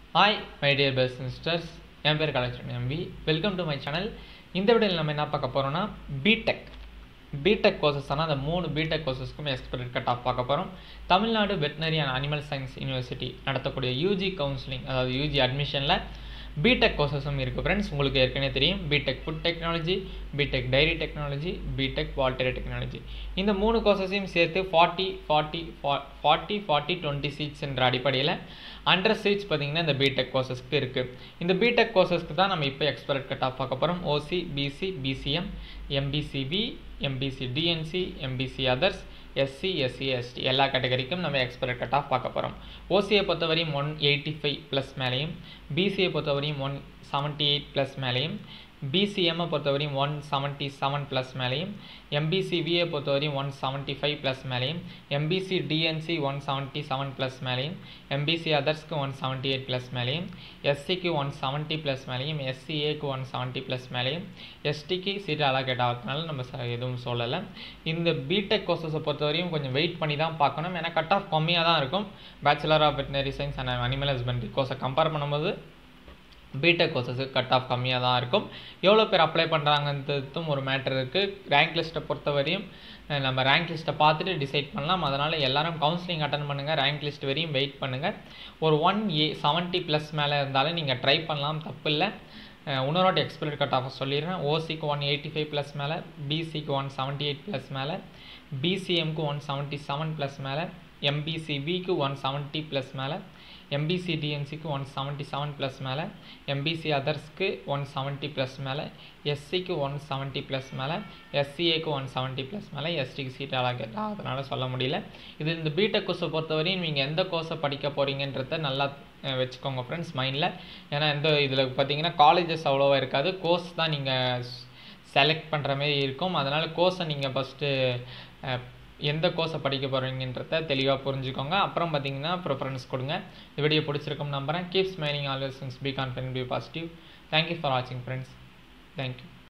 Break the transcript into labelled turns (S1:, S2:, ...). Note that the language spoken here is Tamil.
S1: hi my dear best sisters என் பேர் கலெக்ஷன் எம்பி வெல்கம் டு மை சேனல் இந்த வீடியோவில் நம்ம என்ன பார்க்க போகிறோம்னா பிடெக் பிடெக் கோர்சஸ் ஆனால் அந்த மூணு பிடெக் கோர்சஸ்க்குமே எக்ஸ்பெக்டட் கட் ஆஃப் பார்க்க போகிறோம் Tamil Nadu veterinary and animal science university நடத்தக்கூடிய யூஜி கவுன்சிலிங் அதாவது யூஜி அட்மிஷனில் பிடெக் கோர்சஸும் இருக்குது ஃப்ரெண்ட்ஸ் உங்களுக்கு ஏற்கனவே தெரியும் B Tech food technology B Tech dairy technology B Tech வாட்டரி டெக்னாலஜி இந்த மூணு கோர்சஸையும் சேர்த்து forty forty forty forty twenty seats என்ற அடிப்படையில் ஹண்ட்ரட் சீட்ஸ் பார்த்தீங்கன்னா இந்த பிடெக் கோர்சஸ்க்கு இருக்குது இந்த பிடெக் கோர்சஸ்க்கு தான் நம்ம இப்போ எக்ஸ்பெக்ட் கட் ஆஃப் பார்க்க போகிறோம் OC BC BCM MBCV MBC DNC MBC others SC SC ST எல்லா கேட்டகரிக்கும் நம்ம எக்ஸ்பெக்ட் கட் ஆஃப் பார்க்க போகிறோம் ஓசியை பொறுத்தவரையும் ஒன் எயிட்டி ஃபைவ் ப்ளஸ் மேலேயும் பிசியை பொறுத்தவரையும் ஒன் செவன்ட்டி எயிட் ப்ளஸ் மேலேயும் பிசிஎம்மை பொறுத்தவரையும் ஒன் செவன்ட்டி செவன் ப்ளஸ் மேலேயும் எம்பிசிவியை பொறுத்தவரையும் ஒன் செவன்ட்டி ஃபைவ் ப்ளஸ் மேலேயும் MBC DNC one seventy seven plus மேலேயும் எம்பிசி அதர்ஸ்க்கு ஒன் செவன்ட்டி எயிட் ப்ளஸ் மேலேயும் எஸ்சிக்கு ஒன் செவன்ட்டி ப்ளஸ் மேலேயும் எஸ்சிஏக்கு ஒன் செவன்ட்டி ப்ளஸ் மேலேயும் எஸ்டிக்கு சீட் அலாகேட் ஆகிறதுனால நம்ம ச எதுவும் சொல்லலை இந்த பிடெக் கோர்சஸை பொறுத்தவரையும் கொஞ்சம் வெயிட் பண்ணி தான் பார்க்கணும் ஏன்னா கட் ஆஃப் கம்மியாக தான் இருக்கும் bachelor of veterinary science and animal husbandry கோர்ஸை கம்பேர் பண்ணும்போது பிடெக் கோர்சஸுக்கு கட் ஆஃப் கம்மியாக தான் இருக்கும் எவ்வளோ பேர் அப்ளை பண்ணுறாங்கன்றதும் ஒரு மேட்டர் இருக்குது ரேங்க் லிஸ்ட்டை பொறுத்தவரையும் நம்ம ரேங்க் லிஸ்ட்டை பார்த்துட்டு டிசைட் பண்ணலாம் அதனால் எல்லாரும் கவுன்சிலிங் அட்டன் பண்ணுங்கள் ரேங்க் லிஸ்ட் வரையும் வெயிட் பண்ணுங்கள் ஒரு ஒன் ஏ செவன்ட்டி ப்ளஸ் மேலே இருந்தாலும் நீங்கள் ட்ரை பண்ணலாம் தப்பு இல்லை இன்னொரு எக்ஸ்பெக்ட் கட் ஆஃப் சொல்லிடுறேன் ஓசிக்கு ஒன் எயிட்டி ஃபைவ் ப்ளஸ் மேலே பிசிக்கு ஒன் செவன்ட்டி எயிட் ப்ளஸ் மேலே பிசிஎம்க்கு ஒன் செவன்ட்டி செவன் ப்ளஸ் மேலே எம்பிசிவிக்கு ஒன் செவன்ட்டி ப்ளஸ் மேலே எம்பிசி டிஎன்சிக்கு ஒன் செவன்ட்டி செவன் ப்ளஸ் மேலே எம்பிசி அதர்ஸ்க்கு ஒன் செவன்ட்டி ப்ளஸ் மேலே எஸ்சிக்கு ஒன் செவன்ட்டி ப்ளஸ் மேலே எஸ்சிஏக்கு ஒன் செவன்ட்டி ப்ளஸ் மேலே எஸ்டிக்கு சீட் அலாகேட் அதனால் சொல்ல முடியல இது இந்த பிடெக் கோர்ஸை பொறுத்தவரையும் நீங்கள் எந்த கோர்ஸை படிக்க போகிறீங்கன்றத நல்லா வச்சுக்கோங்க ஃப்ரெண்ட்ஸ் மைண்டில் ஏன்னா எந்த இதில் பார்த்தீங்கன்னா காலேஜஸ் அவ்வளோவா இருக்காது கோர்ஸ் தான் நீங்கள் செலக்ட் பண்ணுற மாதிரி இருக்கும் அதனால் கோர்ஸை நீங்கள் ஃபஸ்ட்டு எந்த கோர்ஸை படிக்க போகிறீங்கன்றத தெளிவாக புரிஞ்சுக்கோங்க அப்புறம் பார்த்தீங்கன்னா ப்ரிஃபரன்ஸ் கொடுங்க இந்த வீடியோ பிடிச்சிருக்கும் நம்புறேன் keep smiling always be confident be positive thank you for வாட்சிங் ஃப்ரெண்ட்ஸ் தேங்க்யூ